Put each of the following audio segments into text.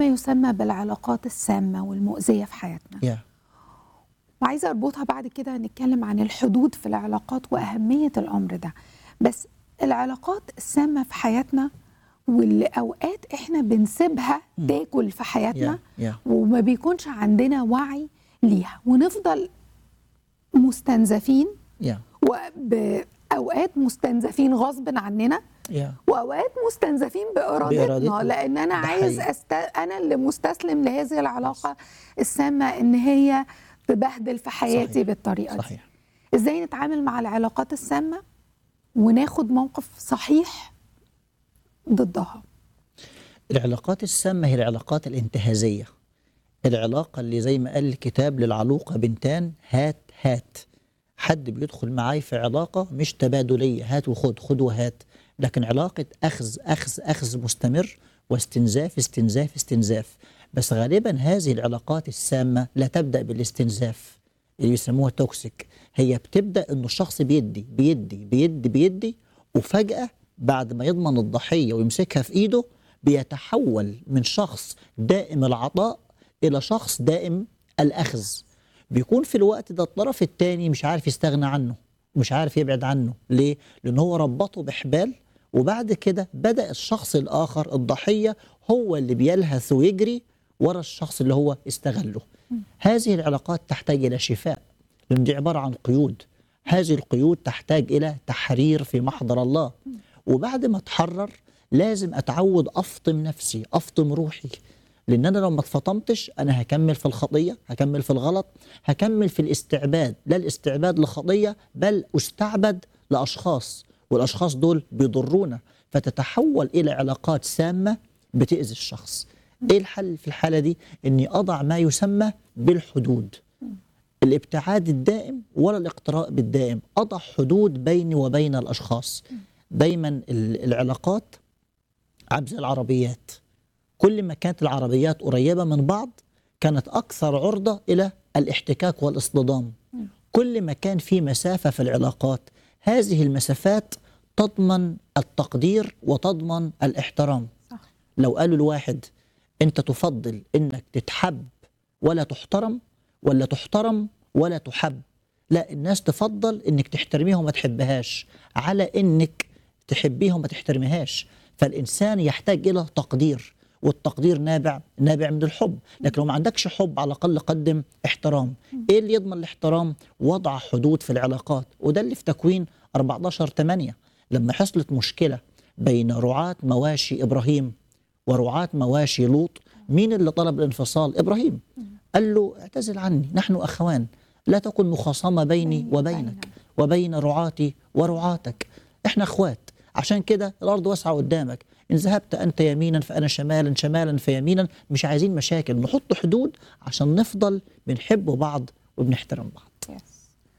يسمى بالعلاقات السامة والمؤذية في حياتنا يا وعايزة أربطها بعد كده نتكلم عن الحدود في العلاقات وأهمية الأمر ده بس العلاقات السامة في حياتنا واللي أوقات إحنا بنسيبها تاكل في حياتنا يا يا وما بيكونش عندنا وعي ليها ونفضل مستنزفين يا وبأوقات مستنزفين غصب عننا يا واوقات مستنزفين بارادتنا, بإرادتنا. لان انا ده عايز حقيقي. أست... انا اللي مستسلم لهذه العلاقه السامه ان هي تبهدل في حياتي صحيح. بالطريقه دي صحيح ازاي نتعامل مع العلاقات السامه وناخد موقف صحيح ضدها العلاقات السامة هي العلاقات الانتهازية العلاقة اللي زي ما قال الكتاب للعلوقة بنتان هات هات حد بيدخل معاي في علاقة مش تبادلية هات وخد خد وهات لكن علاقة أخذ أخذ أخذ مستمر واستنزاف استنزاف استنزاف بس غالبا هذه العلاقات السامة لا تبدأ بالاستنزاف اللي بيسموها توكسيك هي بتبدأ إنه الشخص بيدي بيدي بيدي بيدي وفجأة بعد ما يضمن الضحية ويمسكها في إيده بيتحول من شخص دائم العطاء إلى شخص دائم الأخذ بيكون في الوقت ده الطرف الثاني مش عارف يستغنى عنه مش عارف يبعد عنه ليه؟ لأن هو ربطه بحبال وبعد كده بدأ الشخص الآخر الضحية هو اللي بيلهث ويجري ورا الشخص اللي هو استغله هذه العلاقات تحتاج إلى شفاء لأن دي عبارة عن قيود هذه القيود تحتاج إلى تحرير في محضر الله وبعد ما اتحرر لازم أتعود أفطم نفسي أفطم روحي لأن أنا لو ما اتفطمتش أنا هكمل في الخطية هكمل في الغلط هكمل في الاستعباد لا الاستعباد لخطية بل أستعبد لأشخاص والأشخاص دول بيضرونا فتتحول إلى علاقات سامة بتأذي الشخص إيه الحل في الحالة دي؟ إني أضع ما يسمى بالحدود الابتعاد الدائم ولا الاقتراء بالدائم أضع حدود بيني وبين الأشخاص دايما ال- العلاقات عامل زي العربيات كل ما كانت العربيات قريبة من بعض كانت أكثر عرضة إلى الاحتكاك والاصطدام كل ما كان في مسافة في العلاقات هذه المسافات تضمن التقدير وتضمن الاحترام صح. لو قالوا الواحد أنت تفضل أنك تتحب ولا تحترم ولا تحترم ولا تحب لا الناس تفضل انك تحترميها وما تحبهاش على انك تحبيها وما تحترميهاش فالانسان يحتاج الى تقدير والتقدير نابع نابع من الحب لكن لو ما عندكش حب على الاقل قدم احترام ايه اللي يضمن الاحترام وضع حدود في العلاقات وده اللي في تكوين 14 8 لما حصلت مشكله بين رعاة مواشي ابراهيم ورعاة مواشي لوط مين اللي طلب الانفصال ابراهيم قال له اعتزل عني نحن اخوان لا تكن مخاصمه بيني بيني وبينك وبينك. وبين رعاتي ورعاتك احنا اخوات عشان كده الارض واسعه قدامك ان ذهبت انت يمينا فانا شمالا شمالا فيمينا مش عايزين مشاكل نحط حدود عشان نفضل بنحب بعض وبنحترم بعض يس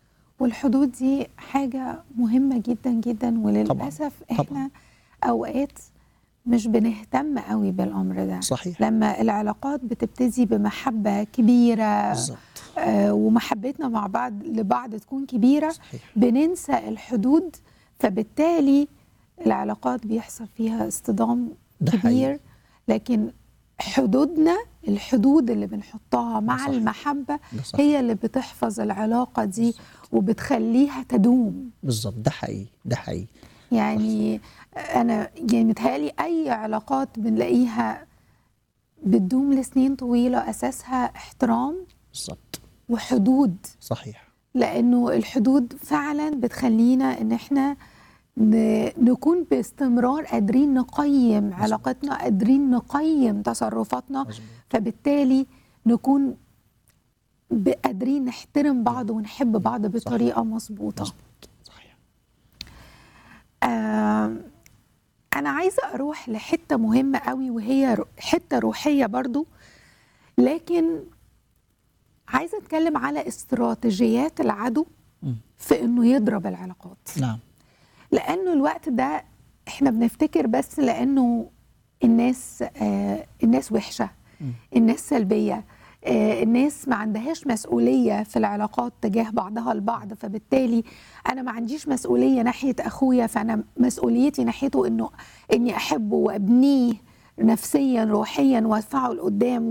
والحدود دي حاجة مهمة جدا جدا وللأسف طبعاً. احنا أوقات مش بنهتم قوي بالأمر ده صحيح لما العلاقات بتبتدي بمحبة كبيرة بالظبط آه ومحبتنا مع بعض لبعض تكون كبيرة صحيح بننسى الحدود فبالتالي العلاقات بيحصل فيها اصطدام ده كبير حقيقي. لكن حدودنا الحدود اللي بنحطها مع صح. المحبة ده صح هي اللي بتحفظ العلاقة دي وبتخليها تدوم بالظبط ده حقيقي ده حقيقي يعني أنا يعني متهيألي أي علاقات بنلاقيها بتدوم لسنين طويلة أساسها احترام بالظبط وحدود صحيح لانه الحدود فعلا بتخلينا ان احنا ن- نكون باستمرار قادرين نقيم علاقتنا قادرين نقيم تصرفاتنا مظبوط فبالتالي نكون ب- قادرين نحترم بعض ونحب بعض بطريقه مظبوطه مظبوط صحيح آه انا عايزه اروح لحته مهمه قوي وهي رو- حته روحيه برضو لكن عايزه اتكلم على استراتيجيات العدو مم. في انه يضرب العلاقات نعم لانه الوقت ده احنا بنفتكر بس لانه الناس آه الناس وحشه مم. الناس سلبيه آه الناس ما عندهاش مسؤوليه في العلاقات تجاه بعضها البعض فبالتالي انا ما عنديش مسؤوليه ناحيه اخويا فانا مسؤوليتي ناحيته انه اني احبه وابنيه نفسيا روحيا وادفعه لقدام